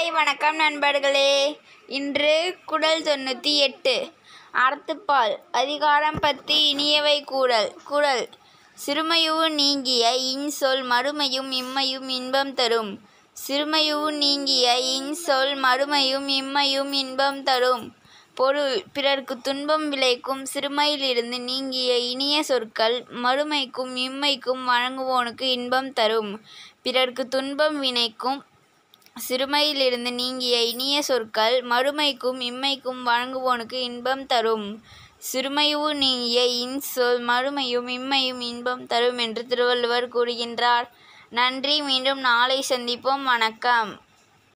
வணக்கம் நண்பர்களே இன்று குடல் தொண்ணூற்றி எட்டு அறத்துப்பால் அதிகாரம் பத்து இனியவை கூடல் குடல் சிறுமையுவு நீங்கிய இன்சொல் மறுமையும் இம்மையும் இன்பம் தரும் சிறுமையுவு நீங்கிய இன்சொல் மறுமையும் இம்மையும் இன்பம் தரும் பொருள் பிறர்க்கு துன்பம் விளைக்கும் சிறுமையிலிருந்து நீங்கிய இனிய சொற்கள் மறுமைக்கும் இம்மைக்கும் வழங்குவோனுக்கு இன்பம் தரும் பிறர்க்கு துன்பம் வினைக்கும் சிறுமையிலிருந்து நீங்கிய இனிய சொற்கள் மறுமைக்கும் இம்மைக்கும் வழங்குவோனுக்கு இன்பம் தரும் சிறுமையுவு நீங்கிய இன்சொல் மறுமையும் இம்மையும் இன்பம் தரும் என்று திருவள்ளுவர் கூறுகின்றார் நன்றி மீண்டும் நாளை சந்திப்போம் வணக்கம்